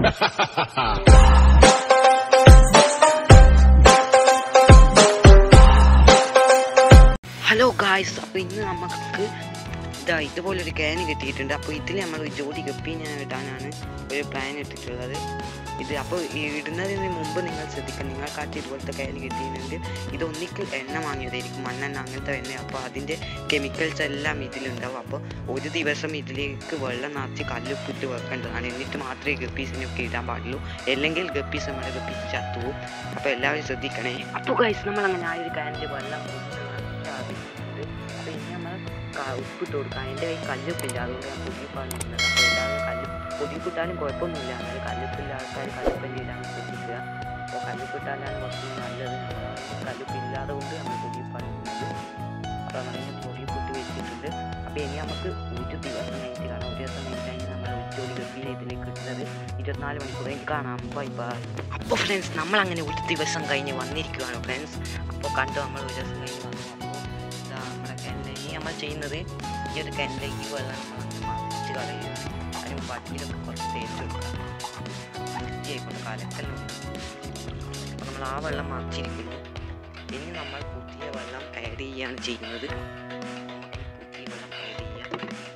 hello guys അപ്പോൾ ഇന്ന് നമുക്ക് ഇതാ ഇതുപോലൊരു ക്യാൻ കിട്ടിയിട്ടുണ്ട് അപ്പോൾ ഇതിൽ നമ്മൾ ഒരു ജോഡി ഗപ്പീനെ ഇടാനാണ് ഒരു പ്ലാൻ ഇട്ടിട്ടുള്ളത് ഇത് അപ്പോൾ ഈ ഇടുന്നതിന് മുമ്പ് നിങ്ങൾ ശ്രദ്ധിക്കണം നിങ്ങൾക്കായിട്ട് ഇതുപോലത്തെ ക്യാൻ കിട്ടിയിട്ടുണ്ട് ഇത് ഒന്നിക്കൽ എണ്ണ വാങ്ങിയതായിരിക്കും മണ്ണെണ്ണ അങ്ങനത്തെ എണ്ണ അപ്പോൾ അതിൻ്റെ കെമിക്കൽസ് എല്ലാം ഇതിലുണ്ടാവും അപ്പോൾ ഒരു ദിവസം ഇതിലേക്ക് വെള്ളം നിറച്ച് കല്ലുപ്പിട്ട് വെക്കേണ്ടതാണ് എന്നിട്ട് മാത്രമേ ഗപ്പീസിനൊക്കെ ഇടാൻ പാടുള്ളൂ അല്ലെങ്കിൽ ഗപ്പീസ് നമ്മുടെ ഗപ്പീസ് ചത്തുപോകും അപ്പോൾ എല്ലാവരും ശ്രദ്ധിക്കണേ അപ്പോൾ ഗൈസ് നമ്മൾ അങ്ങനെ ആ ഒരു ക്യാനിൽ വെള്ളം ആവശ്യമുണ്ട് അപ്പോൾ ഇനി നമ്മൾ ഉപ്പിട്ട് കൊടുക്കാം എൻ്റെ കയ്യിൽ കല്ലുപ്പില്ല അതുകൊണ്ട് ഞാൻ പൊടിയപ്പാണ് അപ്പോൾ എല്ലാവരും കല്ല് പൊടിയിപ്പിട്ടാലും കുഴപ്പമൊന്നുമില്ല എന്നാൽ കല്ലുപ്പില്ല ആൾക്കാർ കല്ലുപ്പൻ്റെ ഇടാൻ ശ്രദ്ധിക്കുക അപ്പോൾ കല്ലുപ്പിട്ടാലാണ് കുറച്ച് നല്ലത് കല്ലുപ്പില്ലാതെ കൊണ്ട് നമ്മൾ പൊടിയപ്പാണ് അപ്പോൾ നമ്മളിങ്ങനെ പൊടിയിപ്പിട്ട് വെച്ചിട്ടുണ്ട് അപ്പോൾ ഇനി നമുക്ക് ഒരു ദിവസം കഴിഞ്ഞിട്ട് കാണാം ഒരു ദിവസം കഴിഞ്ഞ് കഴിഞ്ഞാൽ നമ്മൾ ഉച്ചോടി ഗപ്പിയിൽ ഇതിലേക്ക് കിട്ടുന്നത് ഇരുപത്തിനാല് മണിക്കൂർ കഴിഞ്ഞ് കാണാം ബൈ ബൈ അപ്പോൾ ഫ്രണ്ട്സ് നമ്മൾ അങ്ങനെ ഒരു ദിവസം കഴിഞ്ഞ് വന്നിരിക്കുകയാണ് ഫ്രണ്ട്സ് അപ്പോൾ കണ്ടു നമ്മൾ ഒരു ദിവസം കഴിഞ്ഞ് വന്നു അപ്പോൾ ഇതാ നമ്മുടെ കെന്നെ ഇനി നമ്മൾ ചെയ്യുന്നത് ഈ ഒരു കെന്നെ ഈ വെള്ളം നമ്മൾ അങ്ങനെ മറിച്ച് കളയുകയാണ് അതിന് വട്ടിയിലൊക്കെ കുറച്ച് തേച്ച് കൊടുക്കുക വൃത്തിയായിക്കൊണ്ട് കലക്കലുണ്ട് അപ്പോൾ നമ്മൾ ആ വെള്ളം മറിച്ചിരിക്കുന്നു ഇനി നമ്മൾ പുതിയ വെള്ളം ആഡ് ചെയ്യുകയാണ് ചെയ്യുന്നത് പുതിയ വെള്ളം ആഡ് ചെയ്യാം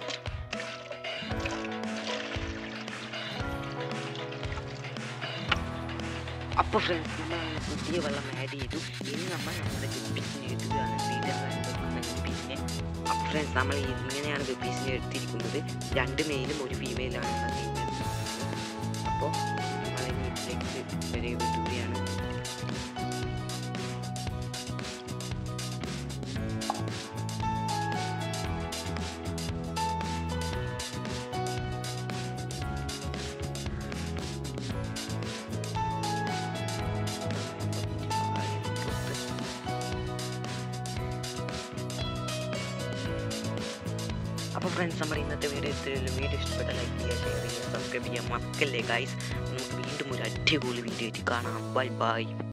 അപ്പോൾ ഫ്രണ്ട്സ് നമ്മൾ അങ്ങനെ പുതിയ വെള്ളം ആഡ് ചെയ്തു ഇനി നമ്മൾ നമ്മുടെ ഗപ്പീസിനെ ഇടുകയാണ് വീട്ടിൽ വെക്കുന്ന ഗപ്പീസിനെ അപ്പോൾ ഫ്രണ്ട്സ് നമ്മൾ ഈ- ഇങ്ങനെയാണ് ഗപ്പീസിനെ എടുത്തിരിക്കുന്നത് രണ്ട് മെയിലും ഒരു ഫീമെയിലാണ് നമ്മൾ ചെയ്യുന്നത് അപ്പോൾ നമ്മൾ ഇനി ഇതിലേക്ക് ഒരു വിടുകയാണ് അപ്പോൾ ഫ്രണ്ട്സ് നമ്മുടെ ഇന്നത്തെ വീഡിയോ ഇത്രയുള്ളൂ വീഡിയോ ഇഷ്ടപ്പെട്ട ലൈക്ക് ചെയ്യുക ഷെയർ ചെയ്യുക സബ്സ്ക്രൈബ് ചെയ്യുക മറക്കല്ലേ ഗൈസ് നമുക്ക് വീണ്ടും ഒരു അടിപൊളി വീഡിയോ ആയിട്ട് കാണാം ബൈ ബൈ